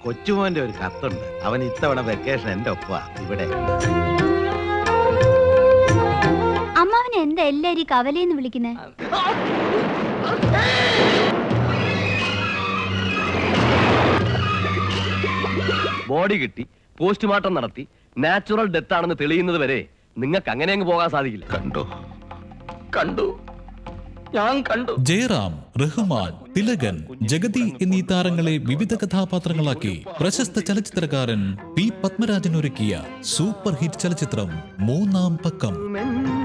കൊച്ചുമോന്റെ ഒരു കത്തുണ്ട് അവൻ ഇത്തവണ വെക്കേഷൻ എന്റെ ഒപ്പ ഇവിടെ അമ്മാവനെ എന്താ എല്ലാരും കവലയെന്ന് വിളിക്കുന്നത് ബോഡി കിട്ടി പോസ്റ്റ്മോർട്ടം നടത്തി നാച്ചുറൽ ഡെത്ത് ആണെന്ന് തെളിയുന്നത് വരെ നിങ്ങൾക്ക് അങ്ങനെ അങ്ങ് പോകാൻ സാധിക്കില്ല കണ്ടോ കണ്ടു ഞാൻ കണ്ടു ജയറാം റഹ്മാൻ തിലകൻ ജഗതി എന്നീ താരങ്ങളെ വിവിധ കഥാപാത്രങ്ങളാക്കി പ്രശസ്ത ചലച്ചിത്രകാരൻ പി പത്മരാജൻ ഒരുക്കിയ സൂപ്പർ ഹിറ്റ് ചലച്ചിത്രം മൂന്നാം പക്കം